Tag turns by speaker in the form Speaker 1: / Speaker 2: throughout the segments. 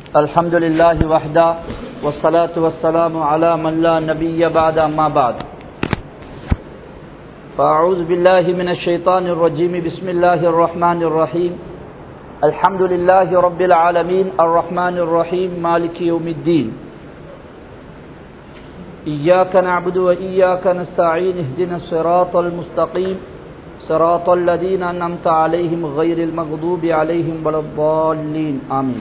Speaker 1: الحمد لله وحده والصلاة والسلام على من لا نبي بعد أما بعد فأعوذ بالله من الشيطان الرجيم بسم الله الرحمن الرحيم الحمد لله رب العالمين الرحمن الرحيم مالك يوم الدين إياك نعبد وإياك نستعين اهدنا الصراط المستقيم صراط الذين أنعمت عليهم غير المغضوب عليهم ولا الضالين آمين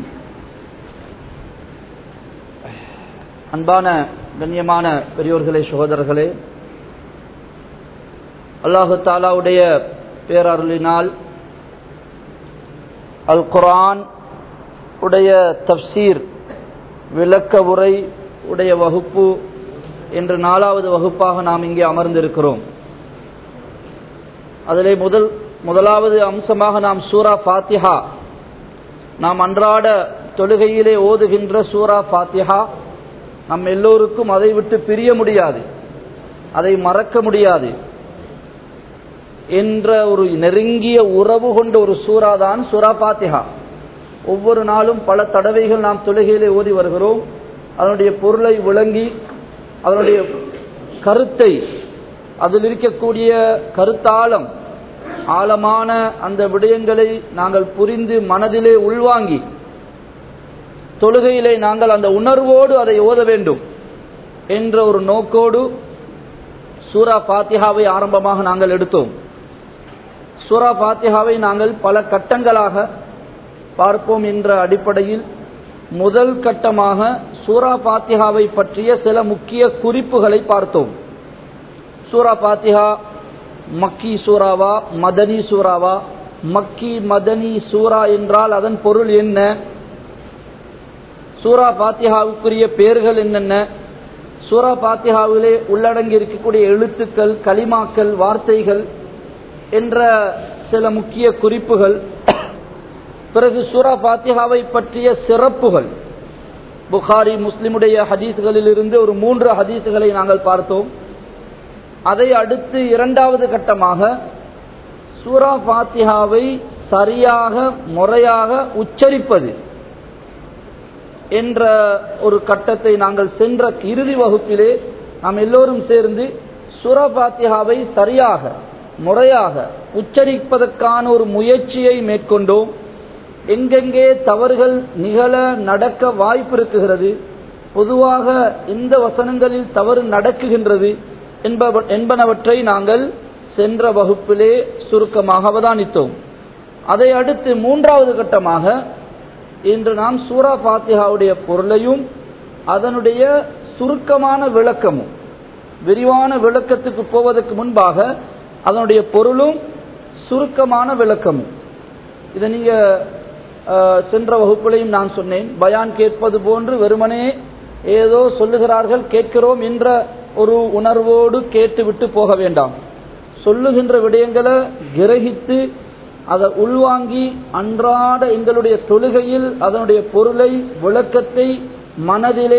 Speaker 1: அன்பான கண்ணியமான பெரியோர்களே சகோதரர்களே அல்லாஹு தாலாவுடைய பேரருளினால் அல் குரான் உடைய தப்சீர் விளக்க உரை உடைய வகுப்பு என்று நாலாவது வகுப்பாக நாம் இங்கே அமர்ந்திருக்கிறோம் அதிலே முதல் முதலாவது அம்சமாக நாம் சூரா ஃபாத்திஹா நாம் அன்றாட தொழுகையிலே ஓதுகின்ற சூரா ஃபாத்திஹா நம் எல்லோருக்கும் அதை விட்டு பிரிய முடியாது அதை மறக்க முடியாது என்ற ஒரு நெருங்கிய உறவு கொண்ட ஒரு சூறா தான் சூரா பாத்திஹா ஒவ்வொரு நாளும் பல தடவைகள் நாம் தொழுகையிலே ஓதி வருகிறோம் அதனுடைய பொருளை விளங்கி அதனுடைய கருத்தை அதில் இருக்கக்கூடிய கருத்தாழம் ஆழமான அந்த விடயங்களை நாங்கள் புரிந்து மனதிலே உள்வாங்கி தொழுகையிலே நாங்கள் அந்த உணர்வோடு அதை ஓத வேண்டும் என்ற ஒரு நோக்கோடு சூரா பாத்தியாவை ஆரம்பமாக நாங்கள் எடுத்தோம் சூரா பாத்தியாவை நாங்கள் பல கட்டங்களாக பார்ப்போம் என்ற அடிப்படையில் முதல் கட்டமாக சூரா பாத்தியாவை பற்றிய சில முக்கிய குறிப்புகளை பார்த்தோம் சூரா பாத்திஹா மக்கி சூறாவா மதனி சூறாவா மக்கி மதனி சூரா என்றால் அதன் பொருள் என்ன சூரா பாத்தியாவுக்குரிய பெயர்கள் என்னென்ன சூரா பாத்தியாவிலே உள்ளடங்கி இருக்கக்கூடிய எழுத்துக்கள் களிமாக்கள் வார்த்தைகள் என்ற சில முக்கிய குறிப்புகள் பிறகு சூரா பாத்தியாவை பற்றிய சிறப்புகள் புகாரி முஸ்லிமுடைய ஹதீஸ்களில் இருந்து ஒரு மூன்று ஹதீஸ்களை நாங்கள் பார்த்தோம் அதை அடுத்து இரண்டாவது கட்டமாக சூரா பாத்தியாவை சரியாக முறையாக உச்சரிப்பது என்ற ஒரு கட்டத்தை நாங்கள் சென்ற இறுதி வகுப்பிலே நாம் எல்லோரும் சேர்ந்து சூரா பாத்தியாவை சரியாக முறையாக உச்சரிப்பதற்கான ஒரு முயற்சியை மேற்கொண்டோம் எங்கெங்கே தவறுகள் நிகழ நடக்க வாய்ப்பு இருக்குகிறது பொதுவாக இந்த வசனங்களில் தவறு நடக்குகின்றது என்பனவற்றை நாங்கள் சென்ற வகுப்பிலே சுருக்கமாக அவதானித்தோம் அதை அடுத்து மூன்றாவது கட்டமாக இன்று நாம் சூரா பாத்தியாவுடைய பொருளையும் அதனுடைய சுருக்கமான விளக்கமும் விரிவான விளக்கத்துக்கு போவதற்கு முன்பாக அதனுடைய பொருளும் சுருக்கமான விளக்கமும் இதை நீங்க சென்ற வகுப்பிலையும் நான் சொன்னேன் பயான் கேட்பது போன்று வெறுமனே ஏதோ சொல்லுகிறார்கள் கேட்கிறோம் என்ற ஒரு உணர்வோடு கேட்டுவிட்டு போக வேண்டாம் சொல்லுகின்ற விடயங்களை கிரகித்து அதை உள்வாங்கி அன்றாட எங்களுடைய தொழுகையில் அதனுடைய பொருளை விளக்கத்தை மனதிலே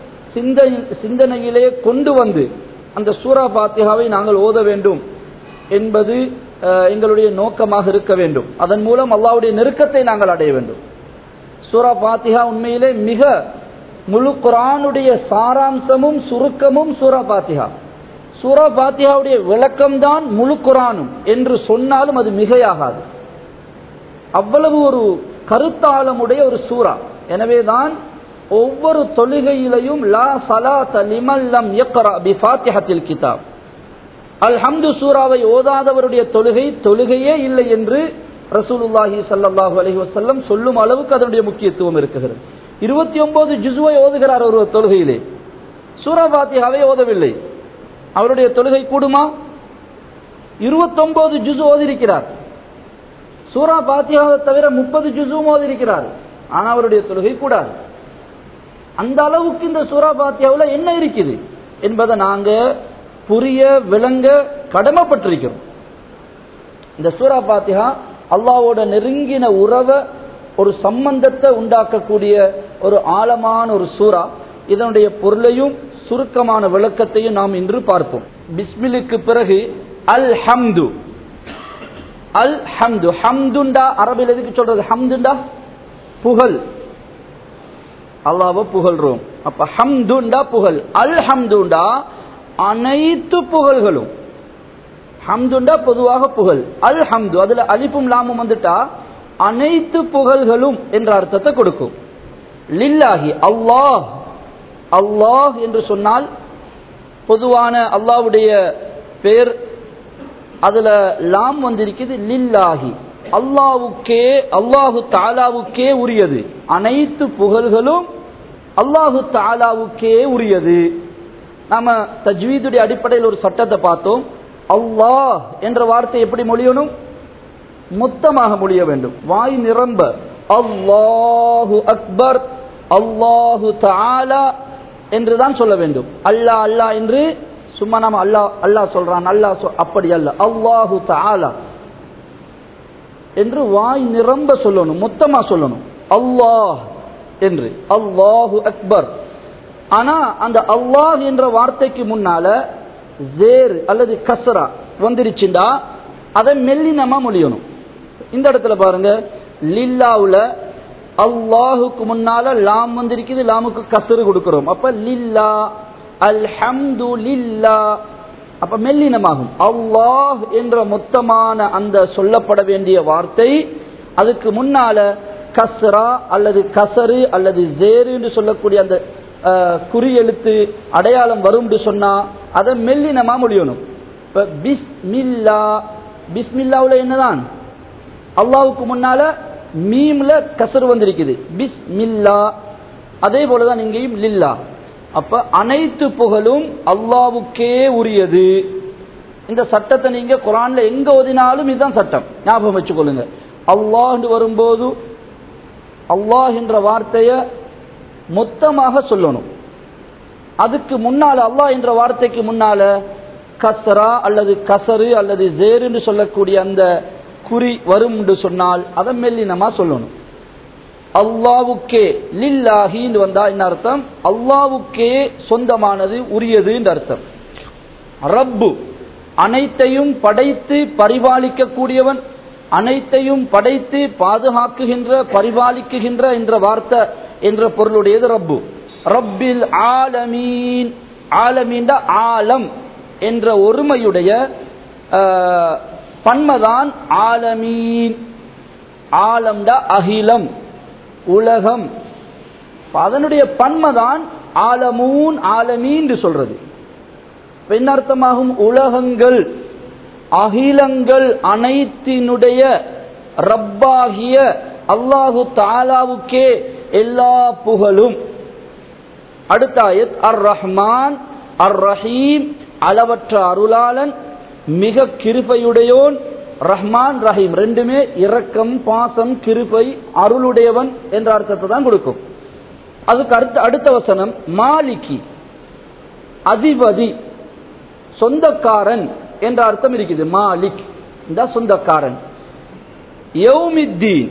Speaker 1: சிந்தனையிலே கொண்டு வந்து அந்த சூரா பாத்தியாவை நாங்கள் ஓத வேண்டும் என்பது எங்களுடைய நோக்கமாக இருக்க வேண்டும் அதன் மூலம் அல்லாவுடைய நெருக்கத்தை நாங்கள் அடைய வேண்டும் சூரா பாத்தியா உண்மையிலே மிக முழு குரானுடைய சாராம்சமும் சுருக்கமும் சூரா பாத்தியா சூரா பாத்தியாவுடைய விளக்கம்தான் முழு குரானும் என்று சொன்னாலும் அது மிகையாகாது அவ்வளவு ஒரு கருத்தாளமுடைய ஒரு சூறா எனவேதான் ஒவ்வொரு தொழுகையிலையும் லா சலா தலிமல்லம் பிஃபாத்திஹத்தில் கிதாப் அல்ஹம்து சூறாவை ஓதாதவருடைய தொழுகை தொழுகையே இல்லை என்று ரசூலுல்லாஹி சல்லாஹூ அலஹி வசல்லம் சொல்லும் அளவுக்கு அதனுடைய முக்கியத்துவம் இருக்கிறது இருபத்தி ஒன்பது ஜுசுவை ஓதுகிறார் ஒரு தொழுகையிலே சூரா பாத்தியாவை ஓதவில்லை அவருடைய தொழுகை கூடுமா இருபத்தொன்பது ஜுசு ஓதிருக்கிறார் சூரா பாத்தியாவை தவிர முப்பது ஜுசுவும் ஓதிருக்கிறார் ஆனால் அவருடைய தொழுகை கூடாது அந்த அளவுக்கு இந்த சூரா பாத்தியாவில் என்ன இருக்குது என்பதை நாங்க புரிய விளங்க கடமைப்பட்டிருக்கிறோம் இந்த சூரா பாத்தியா அல்லாவோட நெருங்கின உறவை ஒரு சம்பந்தத்தை உண்டாக்கக்கூடிய ஒரு ஆழமான ஒரு சூறா இதனுடைய பொருளையும் சுருக்கமான விளக்கத்தையும் நாம் இன்று பார்ப்போம் பிஸ்மிலுக்கு பிறகு அல் ஹம்து அல் ஹம்து ஹம்துண்டா அரபில் எதுக்கு சொல்றது ஹம்துண்டா புகழ் அல்லாஹ்வை புகழ்றோம் அப்ப ஹம்துண்டா புகழ் அல் ஹம்துண்டா அனைத்து புகழ்களும் ஹம்துண்டா பொதுவாக புகழ் அல் ஹம்து அதுல அலிப்பும் லாமும் வந்துட்டா அனைத்து புகழ்களும் என்ற அர்த்தத்தை கொடுக்கும் லில்லாஹி அல்லாஹ் அல்லாஹ் என்று சொன்னால் பொதுவான அல்லாஹ்வுடைய பேர் அதுல லாம் வந்திருக்குது லில்லாஹி அல்லாவுக்கே அல்லாஹு தாலாவுக்கே உரியது அனைத்து புகழ்களும் அல்லாஹு தாலாவுக்கே உரியது நாம தஜ்வீதுடைய அடிப்படையில் ஒரு சட்டத்தை பார்த்தோம் அல்லாஹ் என்ற வார்த்தை எப்படி மொழியணும் மொத்தமாக மொழிய வேண்டும் வாய் நிரம்ப அல்லாஹு அக்பர் அல்லாஹு தாலா என்றுதான் சொல்ல வேண்டும் அல்லாஹ் அல்லாஹ் என்று சும்மா நாம அல்லாஹ் அல்லாஹ் சொல்றான் அல்லாஹ் சொ- அப்படி அல்ல அல்லாஹு தாலா என்று வாய் நிரம்ப சொல்லணும் மொத்தமா சொல்லணும் அல்லாஹ் என்று அல்லாஹு அக்பர் ஆனா அந்த அல்லாஹ் என்ற வார்த்தைக்கு முன்னால ஜேர் அல்லது கசரா வந்துருச்சுண்டா அதை மெல்லினமா மொழியணும் இந்த இடத்துல பாருங்க லில்லாவுல அல்லாஹுக்கு முன்னால லாம் வந்திருக்குது லாமுக்கு கசரு கொடுக்கிறோம் அப்ப லில்லா அல்ஹம்து லில்லா அப்ப மெல்லினமாகும் அல்லாஹ் என்ற மொத்தமான அந்த சொல்லப்பட வேண்டிய வார்த்தை அதுக்கு முன்னால கஸ்ரா அல்லது கசரு அல்லது ஜேரு என்று சொல்லக்கூடிய அந்த அஹ், குறி எழுத்து அடையாளம் வரும் சொன்னா அதை மெல்லினமா முடியணும் இப்ப பிஸ்மில்லா பிஸ்மில்லாவுல என்னதான் அல்லாவுக்கு முன்னால மீம்ல கசர் வந்திருக்குது பிஸ்மில்லா அதே போலதான் இங்கேயும் லில்லா அப்ப அனைத்து புகழும் அல்லாவுக்கே உரியது இந்த சட்டத்தை நீங்க குரான்ல எங்க ஓதினாலும் இதுதான் சட்டம் ஞாபகம் வச்சுக்கொள்ளுங்க அல்லாஹ் வரும்போது அல்லாஹ் என்ற வார்த்தைய மொத்தமாக சொல்லணும் அதுக்கு முன்னால அல்லாஹ் என்ற வார்த்தைக்கு முன்னால கசரா அல்லது கசரு அல்லது ஜேர் என்று சொல்லக்கூடிய அந்த குறி வரும் என்று சொன்னால் அதை மெல்லினமா சொல்லணும் அல்லாவுக்கே லில்லாஹி வந்தா என்ன அர்த்தம் அல்லாவுக்கே சொந்தமானது உரியது என்று அர்த்தம் ரப்பு அனைத்தையும் படைத்து பரிபாலிக்க கூடியவன் அனைத்தையும் படைத்து பாதுகாக்குகின்ற பரிபாலிக்குகின்ற என்ற வார்த்தை என்ற பொருளுடையது ரப்பு ரப்பில் ஆலமீன் ஆலமீன் ஆலம் என்ற ஒருமையுடைய ஆஹ், பன்மதான் ஆலமீன் ஆலம்டா அகிலம் உலகம் அப்ப அதனுடைய பன்மதான் ஆலமூன் ஆலமீன் என்று சொல்றது இப்ப என்ன அர்த்தமாகும் உலகங்கள் அகிலங்கள் அனைத்தினுடைய ரப்பாகிய அல்லாஹு தாலாவுக்கே எல்லா புகழும் அடுத்த ஆயத் அர் ரஹ்மான் அர் ரஹீம் அளவற்ற அருளாளன் மிக கிருபையுடையோன் ரஹ்மான் ரஹீம் ரெண்டுமே இரக்கம் பாசம் கிருபை அருளுடையவன் என்ற அர்த்தத்தை தான் கொடுக்கும் அதுக்கு அடுத்த அடுத்த வசனம் மாலிகி அதிபதி சொந்தக்காரன் என்ற அர்த்தம் இருக்குது மாலிக் இந்த சொந்தக்காரன் யௌமித்தீன்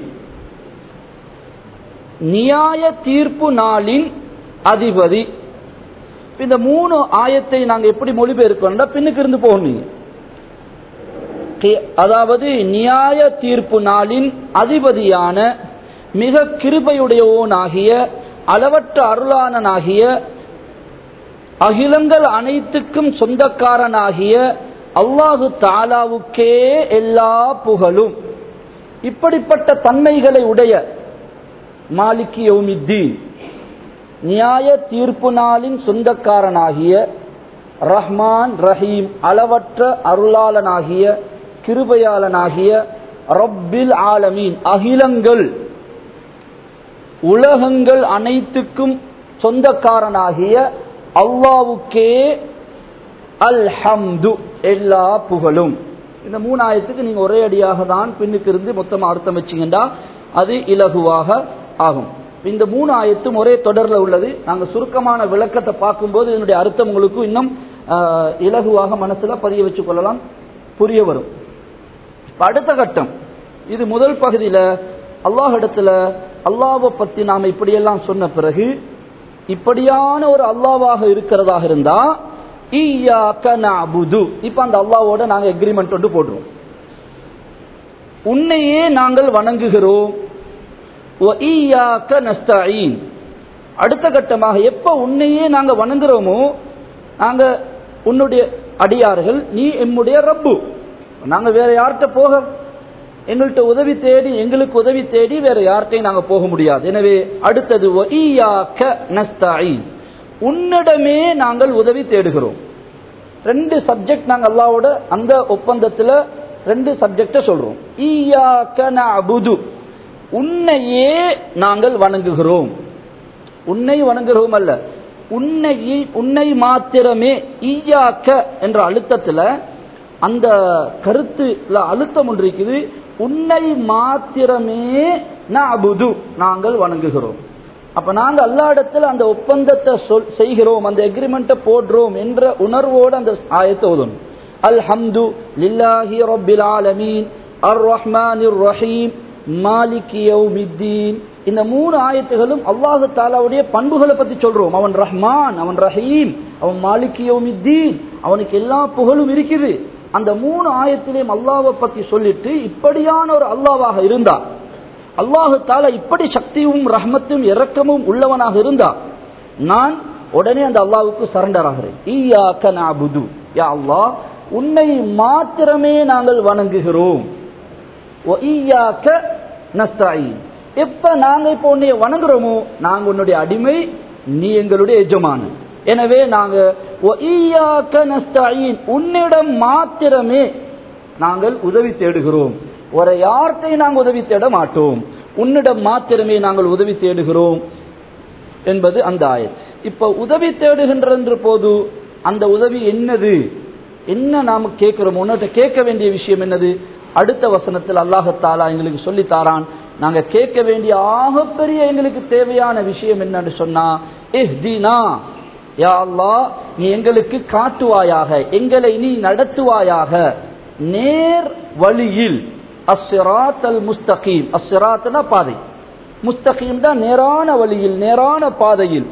Speaker 1: நியாய தீர்ப்பு நாளின் அதிபதி இந்த மூணு ஆயத்தை நாங்க எப்படி மொழிபெயர்க்கணும்னா பின்னுக்கு இருந்து போகணும் நீங்க கி- அதாவது நியாய தீர்ப்பு நாளின் அதிபதியான மிக கிருபையுடையவோனாகிய அளவற்ற அருளானனாகிய அகிலங்கள் அனைத்துக்கும் சொந்தக்காரனாகிய அல்லாஹு தாலாவுக்கே எல்லா புகழும் இப்படிப்பட்ட தன்மைகளை உடைய மாலிகி யௌமித்தீன் நியாய தீர்ப்பு நாளின் சொந்தக்காரனாகிய ரஹ்மான் ரஹீம் அளவற்ற அருளாளனாகிய கிருபையாளனாகிய ரப்பில் ஆலமீன் அகிலங்கள் உலகங்கள் அனைத்துக்கும் சொந்தக்காரனாகிய அல்லாவுக்கே அல்ஹம்து எல்லா புகழும் இந்த மூணு ஆயத்துக்கு நீங்க ஒரே அடியாக தான் பின்னுக்கு இருந்து மொத்தமா அர்த்தம் வச்சீங்கன்னா அது இலகுவாக ஆகும் இந்த மூணு ஆயத்தும் ஒரே தொடர்ல உள்ளது நாங்க சுருக்கமான விளக்கத்தை பார்க்கும்போது இதனுடைய அர்த்தம் உங்களுக்கு இன்னும் ஆஹ், இலகுவாக மனசுல பதிய வச்சுக் கொள்ளலாம் புரிய வரும் இப்ப அடுத்த கட்டம் இது முதல் பகுதியில அல்லாஹ் இடத்துல அல்லாவை பத்தி நாம இப்படியெல்லாம் சொன்ன பிறகு இப்படியான ஒரு அல்லாவாக இருக்கிறதாக இருந்தா ஈயாக்க நஅபுது இப்ப அந்த அல்லாவோட நாங்க எக்ரிமெண்ட் ஒன்று போடுறோம் உன்னையே நாங்கள் வணங்குகிறோம் வ ஈயாக்க நஸ்தஈன் அடுத்த கட்டமாக எப்ப உன்னையே நாங்க வணங்குறோமோ நாங்க உன்னுடைய அடியார்கள் நீ எம்முடைய ரப்பு நாங்க வேற யார்கிட்ட போக எங்கள்கிட்ட உதவி தேடி எங்களுக்கு உதவி தேடி வேற யார்கிட்டையும் நாங்க போக முடியாது எனவே அடுத்தது வஇய்யாக்க நஸ்தஈன். உன்னிடமே நாங்கள் உதவி தேடுகிறோம் ரெண்டு சப்ஜெக்ட் நாங்க அல்லாவோட அந்த ஒப்பந்தத்துல ரெண்டு சப்ஜெக்ட சொல்றோம் ஈயாக்க நஅபுது உன்னையே நாங்கள் வணங்குகிறோம் உன்னை வணங்குகிறோம் அல்ல உன்னை உன்னை மாத்திரமே ஈயாக்க என்ற அழுத்தத்துல அந்த கருத்துல அழுத்தம் ஒன்று இருக்குது உன்னை மாத்திரமே நஅபுது நாங்கள் வணங்குகிறோம் அப்ப நாங்க அல்லா இடத்துல அந்த ஒப்பந்தத்தை சொல் செய்கிறோம் அந்த எக்ரிமெண்ட்டை போடுறோம் என்ற உணர்வோடு அந்த ஆயத்தை ஓதணும் அல்ஹம்து லில்லாஹி ரப்பில் ஆலமீன் அர் ரஹ்மானிர் ரஹீம் மாலிகி யௌமித்தீன் இந்த மூணு ஆயத்துகளும் அல்லாஹு தாலாவுடைய பண்புகளை பத்தி சொல்றோம் அவன் ரஹ்மான் அவன் ரஹீம் அவன் மாலிகி யௌமித்தீன் அவனுக்கு எல்லா புகழும் இருக்குது அந்த மூணு ஆயத்திலையும் அல்லாவை பத்தி சொல்லிட்டு இப்படியான ஒரு அல்லாவாக இருந்தா அல்லாஹு தாலா இப்படி சக்தியும் ரஹ்மத்தும் இரக்கமும் உள்ளவனாக இருந்தா நான் உடனே அந்த அல்லாவுக்கு சரண்டர் ஆகிறேன் ஈயாக்க நஅபுது யா அல்லாஹ் உன்னை மாத்திரமே நாங்கள் வணங்குகிறோம் வ ஈயாக்க நஸ்தஈன் எப்ப நாங்க இப்போ உன்னை வணங்குறோமோ நாங்க உன்னுடைய அடிமை நீ எங்களுடைய எஜமானன் எனவே நாங்க வ ஈயாக்க நஸ்தஈன் உன்னிடம் மாத்திரமே நாங்கள் உதவி தேடுகிறோம் ஒரு யார்கிட்டையும் நாங்கள் உதவி தேட மாட்டோம் உன்னிடம் மாத்திரமே நாங்கள் உதவி தேடுகிறோம் என்பது அந்த ஆயத் இப்ப உதவி தேடுகின்ற போது அந்த உதவி என்னது என்ன நாம கேட்கிறோம் உன்னிட்ட கேட்க வேண்டிய விஷயம் என்னது அடுத்த வசனத்தில் அல்லாஹத்தாலா எங்களுக்கு சொல்லி தாரான் நாங்க கேட்க வேண்டிய ஆகப்பெரிய எங்களுக்கு தேவையான விஷயம் என்னன்னு சொன்னா இஹ்தினா யா அல்லாஹ் நீ எங்களுக்கு காட்டுவாயாக எங்களை நீ நடத்துவாயாக நேர் வழியில் அஸ்ஸிராத் அல் முஸ்தகீம் அஸ்ஸிராத்னா பாதை முஸ்தகீம் தான் நேரான வழியில் நேரான பாதையில்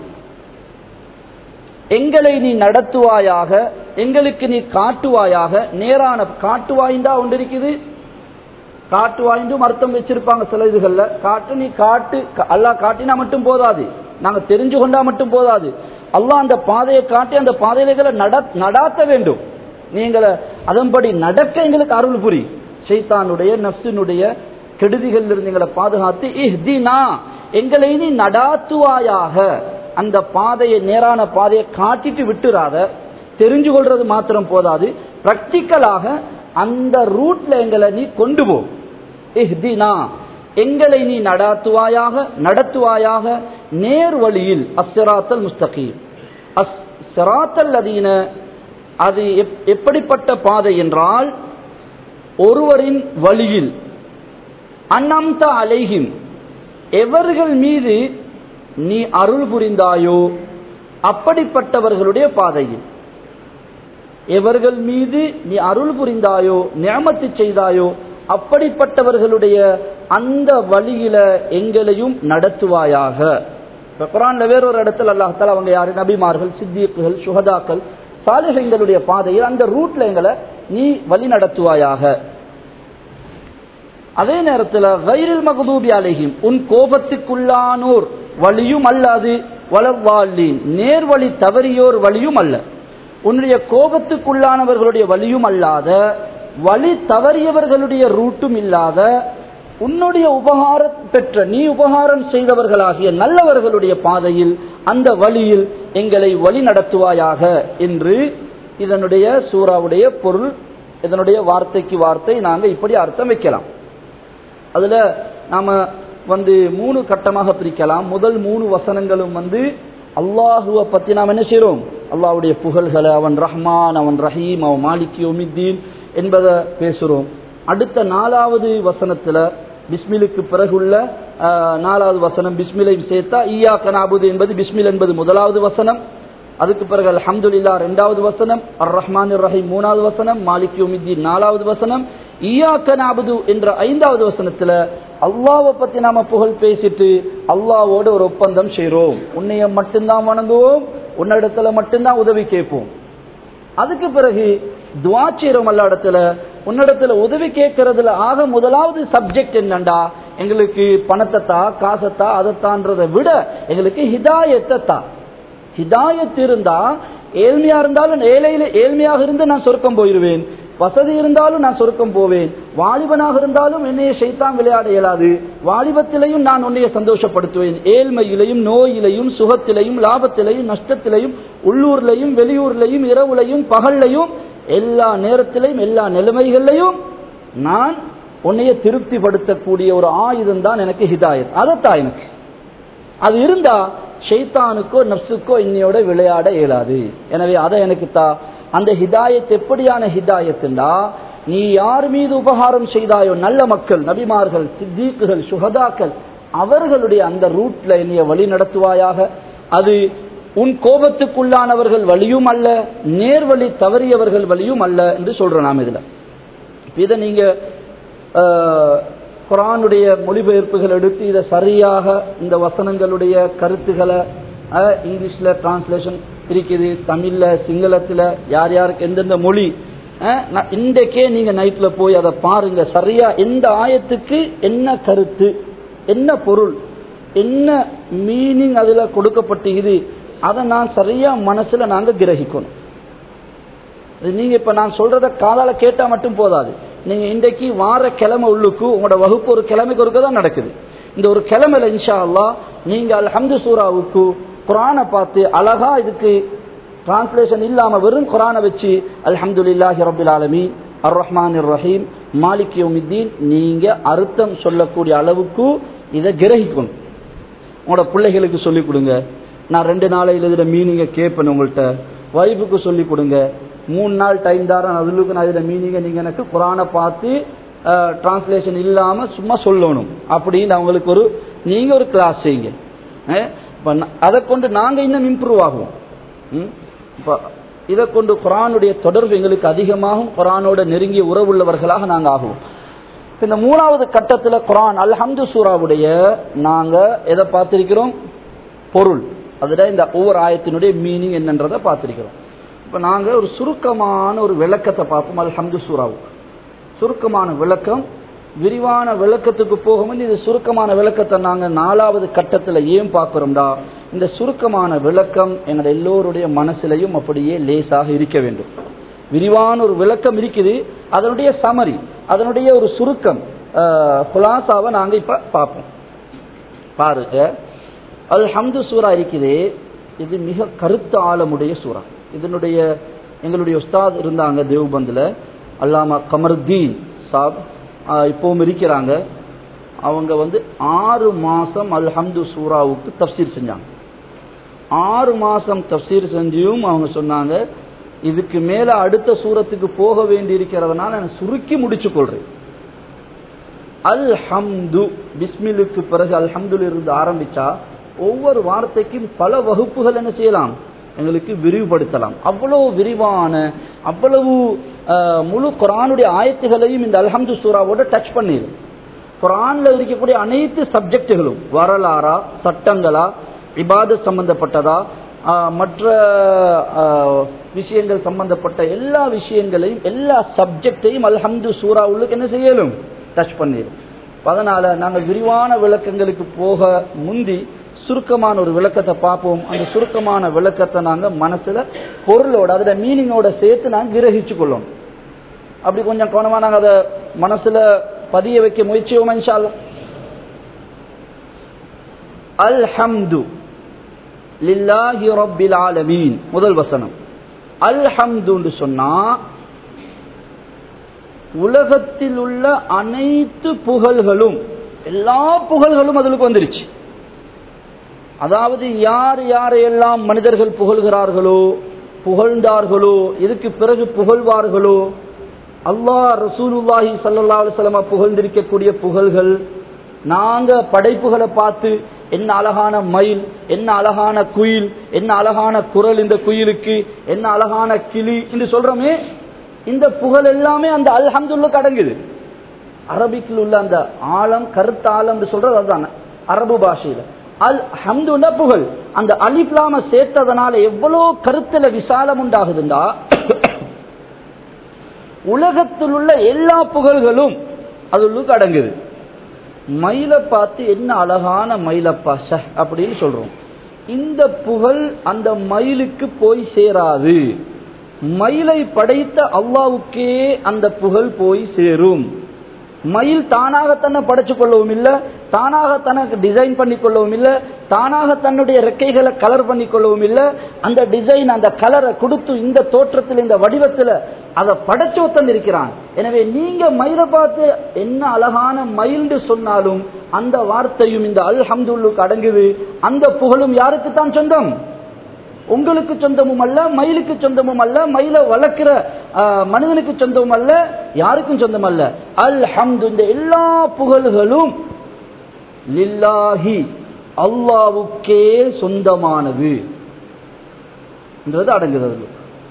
Speaker 1: எங்களை நீ நடத்துவாயாக எங்களுக்கு நீ காட்டுவாயாக நேரான காட்டுவாய்ந்தா ஒன்று இருக்குது காட்டுவாய்ந்தும் அர்த்தம் வச்சிருப்பாங்க சில இதுகள்ல காட்டு நீ காட்டு அல்லாஹ் காட்டினா மட்டும் போதாது நாங்க தெரிஞ்சு கொண்டா மட்டும் போதாது அல்லாஹ் அந்த பாதையை காட்டி அந்த பாதைகளை நட நடாத்த வேண்டும் நீங்கள அதன்படி நடக்க எங்களுக்கு அருள் புரி ஷைத்தானுடைய நப்சினுடைய கெடுதிகள் இருந்து எங்களை பாதுகாத்து இஹ்தினா எங்களை நீ நடாத்துவாயாக அந்த பாதையை நேரான பாதையை காட்டிட்டு விட்டுறாத தெரிஞ்சு கொள்றது மாத்திரம் போதாது பிராக்டிக்கலாக அந்த ரூட்ல எங்களை நீ கொண்டு போ இஹ்தினா எங்களை நீ நடாத்துவாயாக நடத்துவாயாக நேர் வழியில் அஸ்ஸிராத்தல் முஸ்தகீம் அஸ் சிராத்தல் அதீன அது எப்படிப்பட்ட பாதை என்றால் ஒருவரின் வழியில் அன்னம்த அலைகிம் எவர்கள் மீது நீ அருள் புரிந்தாயோ அப்படிப்பட்டவர்களுடைய பாதையில் எவர்கள் மீது நீ அருள் புரிந்தாயோ நியமத்து செய்தாயோ அப்படிப்பட்டவர்களுடைய அந்த வழியில எங்களையும் நடத்துவாயாக இப்ப குரான்ல வேறொரு இடத்துல அல்லாஹால அவங்க யாரு நபிமார்கள் சித்தியக்குகள் சுகதாக்கள் சாலிகளுடைய பாதையில் அந்த ரூட்ல எங்களை நீ வழி நடத்துவாயாக அதே நேரத்தில் வைரில் மகதூபி அலைஹிம் உன் கோபத்துக்குள்ளானோர் வழியும் அல்லாது வளர்வாளின் நேர்வழி தவறியோர் வழியும் அல்ல உன்னுடைய கோபத்துக்குள்ளானவர்களுடைய வழியும் அல்லாத வழி தவறியவர்களுடைய ரூட்டும் இல்லாத உன்னுடைய உபகாரம் பெற்ற நீ உபகாரம் செய்தவர்களாகிய நல்லவர்களுடைய பாதையில் அந்த வழியில் எங்களை வழி நடத்துவாயாக என்று இதனுடைய சூறாவுடைய பொருள் இதனுடைய வார்த்தைக்கு வார்த்தை நாங்கள் இப்படி அர்த்தம் வைக்கலாம் அதுல நாம வந்து மூணு கட்டமாக பிரிக்கலாம் முதல் மூணு வசனங்களும் வந்து அல்லாஹுவை பத்தி நாம் என்ன செய்யறோம் அல்லாஹுடைய புகழ்களை அவன் ரஹ்மான் அவன் ரஹீம் அவன் மாலிக் யோமித்தீன் என்பதை பேசுறோம் அடுத்த நாலாவது வசனத்துல பிஸ்மிலுக்கு பிறகுள்ள நாலாவது வசனம் பிஸ்மிலை சேர்த்தா ஈயா கனாபுது என்பது பிஸ்மில் என்பது முதலாவது வசனம் அதுக்கு பிறகு அல்ஹம்துலில்லா ரெண்டாவது வசனம் அர் ரஹ்மான் ரஹீம் மூணாவது வசனம் மாலிக் யோமித்தீன் நாலாவது வசனம் ஈயாக்க நாபுது என்ற ஐந்தாவது வசனத்துல அல்லாவை பத்தி நாம புகழ் பேசிட்டு அல்லாவோட ஒரு ஒப்பந்தம் செய்யறோம் உன்னைய மட்டும்தான் வணங்குவோம் உன்னிடத்துல மட்டும்தான் உதவி கேட்போம் அதுக்கு பிறகு துவா செய்யறோம் அல்ல இடத்துல உன்னிடத்துல உதவி கேட்கறதுல ஆக முதலாவது சப்ஜெக்ட் என்னண்டா எங்களுக்கு பணத்தை தா காசத்தா அதைத்தான்றதை விட எங்களுக்கு ஹிதாயத்தை தா ஹிதாயத் இருந்தா ஏழ்மையா இருந்தாலும் ஏழையில ஏழ்மையாக இருந்து நான் சொர்க்கம் போயிருவேன் வசதி இருந்தாலும் நான் சொர்க்கம் போவேன் வாலிபனாக இருந்தாலும் என்னைய ஷைத்தான் விளையாட இயலாது வாலிபத்திலையும் நான் உன்னைய சந்தோஷப்படுத்துவேன் ஏழ்மையிலையும் நோயிலையும் சுகத்திலையும் லாபத்திலையும் நஷ்டத்திலையும் உள்ளூர்லையும் வெளியூர்லையும் இரவுலையும் பகல்லையும் எல்லா நேரத்திலையும் எல்லா நிலைமைகள்லையும் நான் உன்னைய திருப்திப்படுத்தக்கூடிய ஒரு ஆயுதம் தான் எனக்கு ஹிதாயத் அதைத்தான் எனக்கு அது இருந்தா ஷைத்தானுக்கோ நப்சுக்கோ இன்னையோட விளையாட இயலாது எனவே அதை எனக்கு தா அந்த ஹிதாயத் எப்படியான ஹிதாயத்துண்டா நீ யார் மீது உபகாரம் செய்தாயோ நல்ல மக்கள் நபிமார்கள் சித்தீக்குகள் சுகதாக்கள் அவர்களுடைய அந்த ரூட்ல என்னைய வழி நடத்துவாயாக அது உன் கோபத்துக்குள்ளானவர்கள் வழியும் அல்ல நேர்வழி தவறியவர்கள் வழியும் அல்ல என்று சொல்றோம் நாம் இதுல இதை நீங்க ஆஹ், குரானுடைய மொழிபெயர்ப்புகள் எடுத்து இதை சரியாக இந்த வசனங்களுடைய கருத்துக்களை அஹ், இங்கிலீஷ்ல டிரான்ஸ்லேஷன் இருக்குது தமிழ்ல சிங்களத்துல யார் யாருக்கு எந்தெந்த மொழி அஹ், நான் இன்றைக்கே நீங்க நைட்ல போய் அதை பாருங்க சரியா எந்த ஆயத்துக்கு என்ன கருத்து என்ன பொருள் என்ன மீனிங் அதுல கொடுக்கப்பட்டிருக்குது அதை நான் சரியா மனசுல நாங்க கிரகிக்கணும் இது நீங்க இப்ப நான் சொல்றத காதால கேட்டா மட்டும் போதாது நீங்க இன்றைக்கு வார கிழமை உள்ளுக்கு உங்களோட வகுப்பு ஒரு கிழமைக்கு ஒருக்க தான் நடக்குது இந்த ஒரு கிழமையில இன்ஷா அல்லாஹ் நீங்க அல்ஹம்து சூராவுக்கு குரானை பார்த்து அழகா இதுக்கு டிரான்ஸ்லேஷன் இல்லாம வெறும் குரானை வச்சு அல்ஹம்துலில்லாஹி ரபில் ஆலமீன் அர் ரஹ்மான் ரஹீம் மாலிக் யௌமித்தீன் நீங்க அர்த்தம் சொல்லக்கூடிய அளவுக்கு இதை கிரகிக்கணும் உங்களோட பிள்ளைகளுக்கு சொல்லிக் கொடுங்க நான் ரெண்டு நாளையில் இதில் மீனிங்கை கேட்பேன் உங்கள்கிட்ட வைஃபுக்கு சொல்லிக் கொடுங்க மூணு நாள் டைம் தரேன் அதுக்கு நான் இதில் மீனிங்கை நீங்கள் எனக்கு குரானை பார்த்து டிரான்ஸ்லேஷன் இல்லாமல் சும்மா சொல்லணும் அப்படின்னு அவங்களுக்கு ஒரு நீங்கள் ஒரு கிளாஸ் செய்யுங்க அஹ், இப்ப ந- அதை கொண்டு நாங்கள் இன்னும் இம்ப்ரூவ் ஆகுவோம் ம்? இப்ப இதை கொண்டு குரானுடைய தொடர்பு எங்களுக்கு அதிகமாகும் குரானோட நெருங்கிய உறவுள்ளவர்களாக நாங்கள் ஆகுவோம் இப்ப இந்த மூணாவது கட்டத்துல குரான் அல்ஹம்து சூராவுடைய நாங்க எதை பார்த்திருக்கிறோம் பொருள் அதுல இந்த ஒவ்வொரு ஆயத்தினுடைய மீனிங் என்னன்றதை பார்த்திருக்கிறோம் இப்ப நாங்க ஒரு சுருக்கமான ஒரு விளக்கத்தை பார்ப்போம் அல்ஹம்து சூராவுக்கு சுருக்கமான விளக்கம் விரிவான விளக்கத்துக்கு போகும்போது இது சுருக்கமான விளக்கத்தை நாங்க நாலாவது கட்டத்துல ஏன் பார்க்கிறோம்டா இந்த சுருக்கமான விளக்கம் எங்கள் எல்லோருடைய மனசிலையும் அப்படியே லேசாக இருக்க வேண்டும் விரிவான ஒரு விளக்கம் இருக்குது அதனுடைய சமரி அதனுடைய ஒரு சுருக்கம் குலாசாவை நாங்க இப்ப பார்ப்போம் பாருங்க அல் ஹம்து சூரா இருக்குது இது மிக கருத்து ஆழமுடைய சூரா இதனுடைய எங்களுடைய உஸ்தாத் இருந்தாங்க தேவ்பந்தில் அல்லாமா கமருத்தீன் சாப் ஆஹ் இப்பவும் இருக்கிறாங்க அவங்க வந்து ஆறு மாசம் அல் ஹம்து சூராவுக்கு தப்சீர் செஞ்சாங்க ஆறு மாசம் தப்சீர் செஞ்சியும் அவங்க சொன்னாங்க இதுக்கு மேல அடுத்த சூரத்துக்கு போக வேண்டி இருக்கிறதுனால நான் சுருக்கி முடிச்சு கொள்றேன் அல் ஹம்து பிஸ்மிலுக்கு பிறகு அல் இருந்து ஆரம்பிச்சா ஒவ்வொரு வார்த்தைக்கும் பல வகுப்புகள் என்ன செய்யலாம் எங்களுக்கு விரிவுபடுத்தலாம் அவ்வளவு விரிவான அவ்வளவு ஆஹ், முழு குரானுடைய ஆயத்துகளையும் இந்த அல்ஹம்து சூராவோட டச் பண்ணிடும் குரான்ல இருக்கக்கூடிய அனைத்து சப்ஜெக்டுகளும் வரலாறா சட்டங்களா இபாதத் சம்பந்தப்பட்டதா ஆஹ், மற்ற ஆஹ், விஷயங்கள் சம்பந்தப்பட்ட எல்லா விஷயங்களையும் எல்லா சப்ஜெக்டையும் அல்ஹம்து சூரா உள்ளுக்கு என்ன செய்யலும் டச் பண்ணிடும் அதனால நாங்கள் விரிவான விளக்கங்களுக்கு போக முந்தி சுருக்கமான ஒரு விளக்கத்தை பார்ப்போம் அந்த சுருக்கமான விளக்கத்தை நாங்க மனசுல பொருளோட அதோட மீனிங்கோட சேர்த்து நாங்க கிரகிச்சு கொள்ளணும் அப்படி கொஞ்சம் கவனமா நாங்க அதை மனசுல பதிய வைக்க முயற்சியோம் இன்ஷால்லா அல்ஹம்து லில்லாஹி ரப்பில் ஆலமீன் முதல் வசனம் அல்ஹம்துன்னு சொன்னா உலகத்தில் உள்ள அனைத்து புகழ்களும் எல்லா புகழ்களும் அதுக்கு வந்துருச்சு அதாவது யார் யாரையெல்லாம் மனிதர்கள் புகழ்கிறார்களோ புகழ்ந்தார்களோ இதுக்கு பிறகு புகழ்வார்களோ அல்லாஹ் ரசூலுல்லாஹி ஸல்லல்லாஹு அலைஹி வஸல்லம் புகழ்ந்திருக்கக்கூடிய புகழ்கள் நாங்க படைப்புகளை பார்த்து என்ன அழகான மயில் என்ன அழகான குயில் என்ன அழகான குரல் இந்த குயிலுக்கு என்ன அழகான கிளி என்று சொல்றோமே இந்த புகழ் எல்லாமே அந்த அல்ஹம்துல்லுக்கு அடங்குது அரபிக்கில் உள்ள அந்த ஆழம் கருத்து ஆழம் சொல்றது அதுதான் அரபு பாஷையில அல் ஹம்துன புகழ் அந்த அலிப்லாம சேர்த்ததனால எவ்வளவு கருத்துல விசாலம் உண்டாகுதுண்டா உலகத்தில் உள்ள எல்லா புகழ்களும் அது உள்ளுக்கு அடங்குது மயிலை பார்த்து என்ன அழகான மயிலப்பா ச அப்படின்னு சொல்றோம் இந்த புகழ் அந்த மயிலுக்கு போய் சேராது மயிலை படைத்த அல்லாவுக்கே அந்த புகழ் போய் சேரும் மயில் தானாக தன்னை படைச்சு கொள்ளவும் இல்லை தானாக தனக்கு டிசைன் பண்ணி கொள்ளவும் இல்லை தானாக தன்னுடைய ரெக்கைகளை கலர் பண்ணி கொள்ளவும் இல்லை அந்த டிசைன் அந்த கலரை கொடுத்து இந்த தோற்றத்தில் இந்த வடிவத்தில் அதை படைச்சு ஒத்தன் இருக்கிறான் எனவே நீங்க மயிலை பார்த்து என்ன அழகான மயில்னு சொன்னாலும் அந்த வார்த்தையும் இந்த அல் ஹம்துல்லுக்கு அடங்குது அந்த புகழும் யாருக்கு தான் சொந்தம் உங்களுக்கு சொந்தமும் அல்ல மயிலுக்கு சொந்தமும் அல்ல மயில வளர்க்கிற மனிதனுக்கு சொந்தமும் அல்ல யாருக்கும் சொந்தம் அல்ல அல் ஹம்து இந்த எல்லா புகழ்களும் லில்லாஹி அல்லாவுக்கே சொந்தமானது என்றது அடங்குகிறது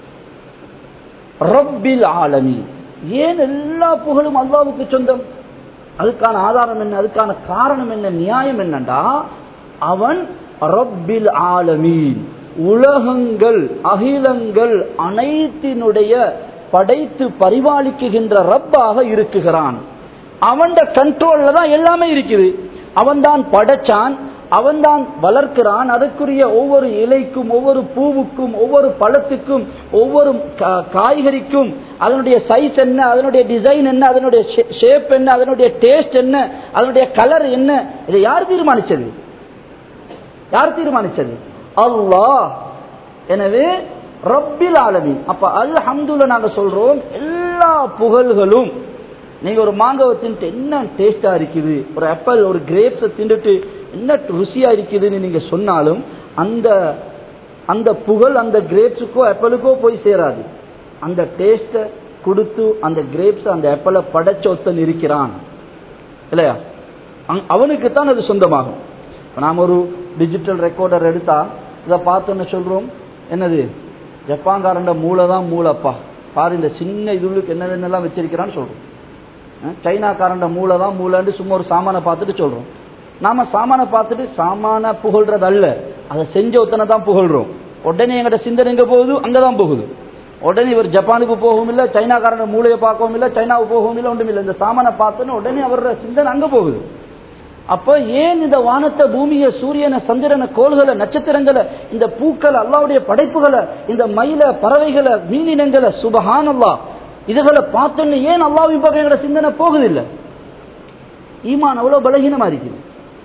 Speaker 1: ரப்பில் ஆலமி ஏன் எல்லா புகழும் அல்லாவுக்கு சொந்தம் அதுக்கான ஆதாரம் என்ன அதுக்கான காரணம் என்ன நியாயம் என்னண்டா அவன் ரப்பில் ஆலமீன் உலகங்கள் அகிலங்கள் அனைத்தினுடைய படைத்து பரிபாலிக்குகின்ற ரப்பாக இருக்குகிறான் அவன் கண்ட்ரோல்ல தான் எல்லாமே இருக்குது அவன் தான் படைச்சான் அவன் தான் வளர்க்கிறான் அதற்குரிய ஒவ்வொரு இலைக்கும் ஒவ்வொரு பூவுக்கும் ஒவ்வொரு பழத்துக்கும் ஒவ்வொரு காய்கறிக்கும் அதனுடைய சைஸ் என்ன அதனுடைய டிசைன் என்ன அதனுடைய ஷேப் என்ன அதனுடைய டேஸ்ட் என்ன அதனுடைய கலர் என்ன இதை யார் தீர்மானிச்சது யார் தீர்மானிச்சது அல்லாஹ் எனவே ரப்பில் ஆலமீன் அப்ப அல் ஹம்துல நாங்க சொல்றோம் எல்லா புகழ்களும் நீங்க ஒரு மாங்காவை தின்ட்டு என்ன டேஸ்டா இருக்குது ஒரு ஆப்பிள் ஒரு கிரேப்ஸை தின்னுட்டு என்ன ருசியா இருக்குதுன்னு நீங்க சொன்னாலும் அந்த அந்த புகழ் அந்த கிரேப்ஸுக்கோ ஆப்பிளுக்கோ போய் சேராது அந்த டேஸ்ட கொடுத்து அந்த கிரேப்ஸ் அந்த ஆப்பிளை படைச்ச ஒத்தன் இருக்கிறான் இல்லையா அவனுக்கு தான் அது சொந்தமாகும் நாம் ஒரு டிஜிட்டல் ரெக்கார்டர் எடுத்தா இதை பார்த்தோன்னு சொல்றோம் என்னது ஜப்பான்காரண்ட மூளை தான் மூளைப்பா பாரு இந்த சின்ன இதுளுக்கு என்னென்னலாம் வச்சிருக்கிறான்னு சொல்றோம் சைனாக்காரண்ட மூளை தான் மூளைன்னு சும்மா ஒரு சாமானை பார்த்துட்டு சொல்றோம் நாம சாமானை பார்த்துட்டு சாமான புகழ்றது அல்ல அதை செஞ்ச ஒத்தனை தான் புகழ்றோம் உடனே எங்கட சிந்தனை எங்க போகுது அங்கதான் போகுது உடனே இவர் ஜப்பானுக்கு போகவும் இல்லை சைனாக்காரன மூளையை பார்க்கவும் இல்லை சைனாவுக்கு போகவும் இல்லை ஒன்றும் இல்லை இந்த சாமானை பார்த்தோன்னு உடனே அவரோட சிந்தனை அங்க போகுது அப்ப ஏன் இந்த வானத்தை பூமியை சூரியனை சந்திரனை கோள்களை நட்சத்திரங்களை இந்த பூக்களை அல்லாவுடைய படைப்புகளை இந்த மயில பறவைகளை மீனினங்களை சுபஹான் அல்லா இதுகளை பார்த்தோன்னு ஏன் அல்லாவின் பக்கம் எங்களோட சிந்தனை போகுது இல்லை ஈமான் அவ்வளவு பலகீனமா இருக்குது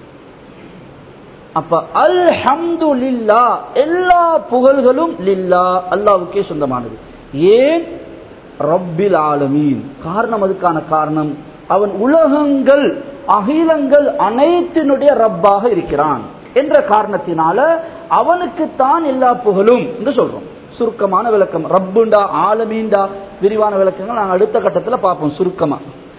Speaker 1: அப்ப அல் ஹம்து லில்லா எல்லா புகழ்களும் லில்லா அல்லாவுக்கே சொந்தமானது ஏன் ரப்பில் ஆலமீன் காரணம் அதுக்கான காரணம் அவன் உலகங்கள் அகிலங்கள் அனைத்தினுடைய ரப்பாக இருக்கிறான் என்ற காரணத்தினால அவனுக்கு தான் எல்லா புகழும் என்று சொல்றோம் சுருக்கமான விளக்கம் ரப்புண்டா ஆலமீண்டா விரிவான விளக்கங்கள் நாங்கள் அடுத்த கட்டத்தில் பார்ப்போம் சுருக்கமா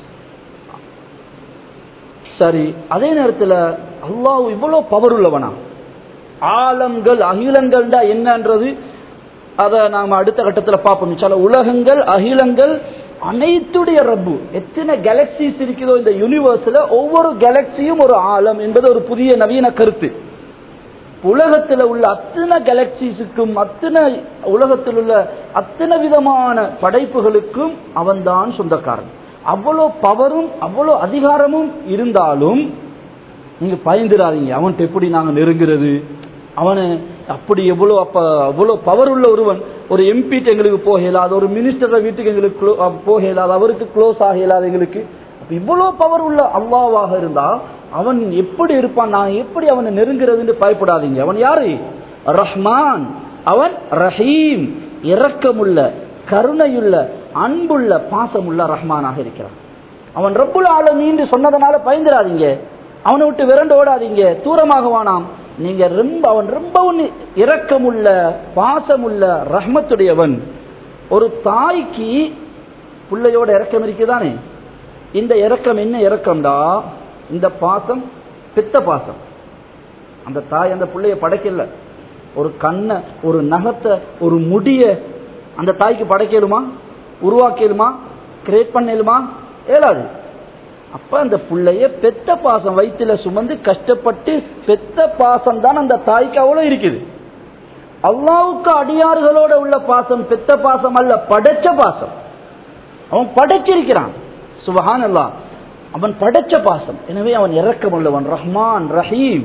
Speaker 1: சரி அதே நேரத்தில் அல்லாஹ் இவ்வளவு பவர் உள்ளவனா ஆலங்கள் அகிலங்கள்டா என்னன்றது அதை நாம அடுத்த கட்டத்தில் பார்ப்போம் சில உலகங்கள் அகிலங்கள் அனைத்துடைய ரப்பு எத்தனை கேலக்சிஸ் இருக்குதோ இந்த யூனிவர்ஸ்ல ஒவ்வொரு கேலக்சியும் ஒரு ஆலம் என்பது ஒரு புதிய நவீன கருத்து உலகத்தில் உள்ள அத்தனை கேலக்சிஸுக்கும் அத்தனை உலகத்தில் உள்ள அத்தனை விதமான படைப்புகளுக்கும் அவன்தான் சொந்தக்காரன் அவ்வளோ பவரும் அவ்வளோ அதிகாரமும் இருந்தாலும் நீங்க பயந்துடாதீங்க அவன்கிட்ட எப்படி நாங்க நெருங்குறது அவனு அப்படி எவ்வளோ அப்ப அவ்வளோ பவர் உள்ள ஒருவன் ஒரு எம்பி எங்களுக்கு போக இயலாது ஒரு மினிஸ்டர் வீட்டுக்கு எங்களுக்கு போக இயலாது அவருக்கு க்ளோஸ் ஆக இயலாது எங்களுக்கு அப்ப இவ்வளோ பவர் உள்ள அல்லாவாக இருந்தா அவன் எப்படி இருப்பான் நான் எப்படி அவனை நெருங்குறதுன்னு பயப்படாதீங்க அவன் யாரு ரஹ்மான் அவன் ரஹீம் இரக்கமுள்ள கருணையுள்ள அன்புள்ள பாசமுள்ள ரஹ்மானாக இருக்கிறான் அவன் ரப்புல் ஆலமீன்னு சொன்னதனால பயந்துடாதீங்க அவனை விட்டு விரண்டு ஓடாதீங்க தூரமாக வானாம் நீங்க ரொம்ப அவன் ரொம்பவும் இரக்கமுள்ள பாசமுள்ள ரஹ்மத்துடையவன் ஒரு தாய்க்கு பிள்ளையோட இறக்கம் இருக்குதானே இந்த இறக்கம் என்ன இறக்கம்டா இந்த பாசம் பித்த பாசம் அந்த தாய் அந்த பிள்ளைய படைக்கல ஒரு கண்ணை ஒரு நகத்தை ஒரு முடிய அந்த தாய்க்கு படைக்கலுமா உருவாக்கலுமா கிரியேட் பண்ணலுமா ஏலாது அப்ப அந்த பிள்ளைய பெத்த பாசம் வயிற்றுல சுமந்து கஷ்டப்பட்டு பெத்த பாசம் தான் அந்த தாய்க்கு அவ்வளவு இருக்குது அல்லாவுக்கு அடியார்களோட உள்ள பாசம் பெத்த பாசம் அல்ல படைச்ச பாசம் அவன் படைச்சிருக்கிறான் சுபஹான் அல்லா அவன் படைச்ச பாசம் எனவே அவன் இரக்கமுள்ளவன் ரஹ்மான் ரஹீம்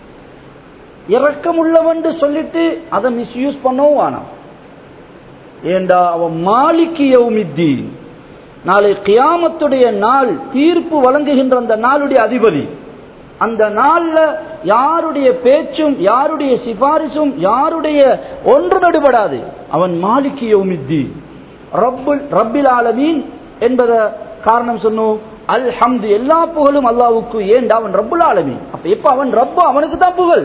Speaker 1: இரக்கமுள்ளவன் சொல்லிட்டு அதை மிஸ்யூஸ் பண்ணவும் வேணாம் ஏண்டா அவன் மாலிக்கு யௌமித்தீன் நாளை கியாமத்துடைய நாள் தீர்ப்பு வழங்குகின்ற அந்த நாளுடைய அதிபதி அந்த நாள்ல யாருடைய பேச்சும் யாருடைய சிபாரிசும் யாருடைய ஒன்று நடுபடாது அவன் மாலிக்கு யௌமித்தீன் ரப்புல் ரப்பில் ஆலமீன் என்பத காரணம் சொன்னோம் அல்ஹம்து எல்லா புகழும் அல்லாவுக்கு ஏண்டா அவன் ரப்புல் ஆலமீன் அப்ப எப்ப அவன் ரப்பு அவனுக்கு தான் புகழ்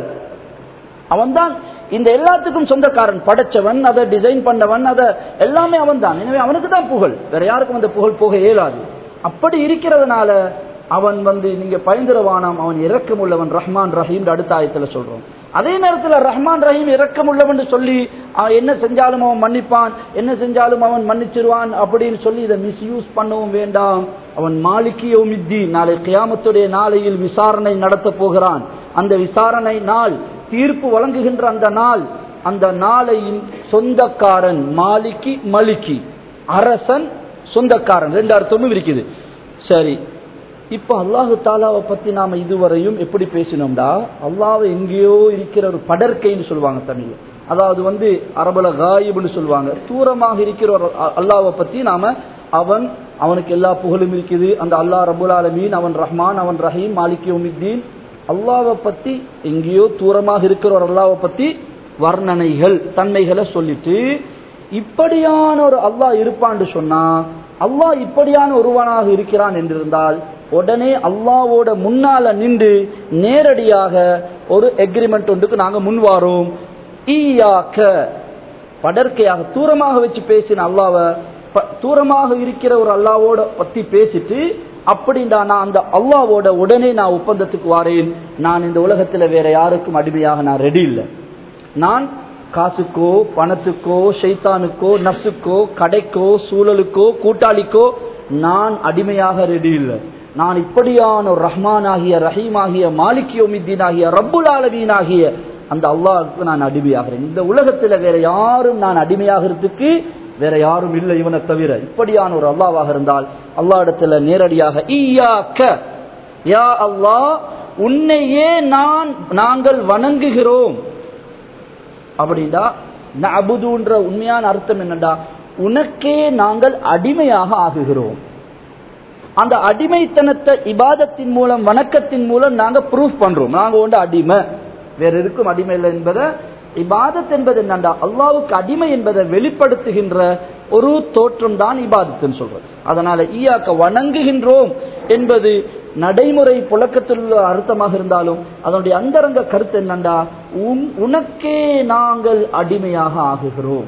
Speaker 1: அவன்தான் இந்த எல்லாத்துக்கும் சொந்தக்காரன் படைச்சவன் அதை டிசைன் பண்ணவன் அதை எல்லாமே அவன் தான் எனவே அவனுக்கு தான் புகழ் வேற யாருக்கும் அந்த புகழ் போக இயலாது அப்படி இருக்கிறதுனால அவன் வந்து நீங்க பயந்துரவானாம் அவன் இரக்கம் உள்ளவன் ரஹ்மான் ரஹீம் அடுத்த ஆயத்துல சொல்றோம் அதே நேரத்தில் ரஹ்மான் ரஹீம் இரக்கம் உள்ளவன் சொல்லி அவன் என்ன செஞ்சாலும் அவன் மன்னிப்பான் என்ன செஞ்சாலும் அவன் மன்னிச்சிருவான் அப்படின்னு சொல்லி இதை மிஸ்யூஸ் பண்ணவும் வேண்டாம் அவன் மாலிக்கியோ மித்தி நாளை கியாமத்துடைய நாளையில் விசாரணை நடத்த போகிறான் அந்த விசாரணை நாள் தீர்ப்பு வழங்குகின்ற அந்த நாள் அந்த நாளையின் சொந்தக்காரன் மாலிக்கி மலிக்கி அரசன் சொந்தக்காரன் ரெண்டு அர்த்தமும் இருக்குது சரி இப்ப அல்லாஹு தாலாவை பத்தி நாம இதுவரையும் எப்படி பேசினோம்டா அல்லாஹ் எங்கேயோ இருக்கிற ஒரு படற்கைன்னு சொல்லுவாங்க தமிழ்ல அதாவது வந்து அரபல காயிப்னு சொல்லுவாங்க தூரமாக இருக்கிற ஒரு அல்லாவை பத்தி நாம அவன் அவனுக்கு எல்லா புகழும் இருக்குது அந்த அல்லாஹ் ரபுல் ஆலமீன் அவன் ரஹ்மான் அவன் ரஹீம் மாலிக் யோமித்தீன் அல்லாவை பத்தி எங்கேயோ தூரமாக இருக்கிற ஒரு அல்லாவை பத்தி வர்ணனைகள் தன்மைகளை சொல்லிட்டு இப்படியான ஒரு அல்லாஹ் இருப்பான்னு சொன்னா அல்லாஹ் இப்படியான ஒருவனாக இருக்கிறான் என்றிருந்தால் உடனே அல்லாவோட முன்னால நின்று நேரடியாக ஒரு எக்ரிமெண்ட் ஒன்றுக்கு நாங்க முன்வாரோம் ஈயாக்க படற்கையாக தூரமாக வச்சு பேசின அல்லாவை தூரமாக இருக்கிற ஒரு அல்லாவோட பத்தி பேசிட்டு அப்படின்டா நான் அந்த அல்லாவோட உடனே நான் ஒப்பந்தத்துக்கு வாரேன் நான் இந்த உலகத்துல வேற யாருக்கும் அடிமையாக நான் ரெடி இல்லை நான் காசுக்கோ பணத்துக்கோ ஷைத்தானுக்கோ நப்சுக்கோ கடைக்கோ சூழலுக்கோ கூட்டாளிக்கோ நான் அடிமையாக ரெடி இல்லை நான் இப்படியான ஒரு ரஹ்மான் ஆகிய ரஹீம் ஆகிய மாலிகியோமித்தீன் ஆகிய ரப்புல் ஆலமீன் ஆகிய அந்த அல்லாஹுக்கு நான் அடிமையாகிறேன் இந்த உலகத்துல வேற யாரும் நான் அடிமையாகிறதுக்கு வேற யாரும் இல்லை இவனை தவிர இப்படியான ஒரு அல்லாவாக இருந்தால் அல்லா இடத்துல நேரடியாக ஈயாக்க யா அல்லாஹ் உன்னையே நான் நாங்கள் வணங்குகிறோம் அப்படின்னா நபுதுன்ற உண்மையான அர்த்தம் என்னடா உனக்கே நாங்கள் அடிமையாக ஆகுகிறோம் அந்த அடிமைத்தனத்தை இபாதத்தின் மூலம் வணக்கத்தின் மூலம் நாங்க ப்ரூஃப் பண்றோம் நாங்க ஒன்று அடிமை வேற இருக்கும் அடிமை இல்லை என்பதை இபாதத் என்பது என்னண்டா அல்லாவுக்கு அடிமை என்பதை வெளிப்படுத்துகின்ற ஒரு தோற்றம் தான் இபாதத்துன்னு சொல்றது அதனால ஈயாக்க வணங்குகின்றோம் என்பது நடைமுறை புழக்கத்தில் உள்ள அர்த்தமாக இருந்தாலும் அதனுடைய அந்தரங்க கருத்து என்னண்டா உன் உனக்கே நாங்கள் அடிமையாக ஆகுகிறோம்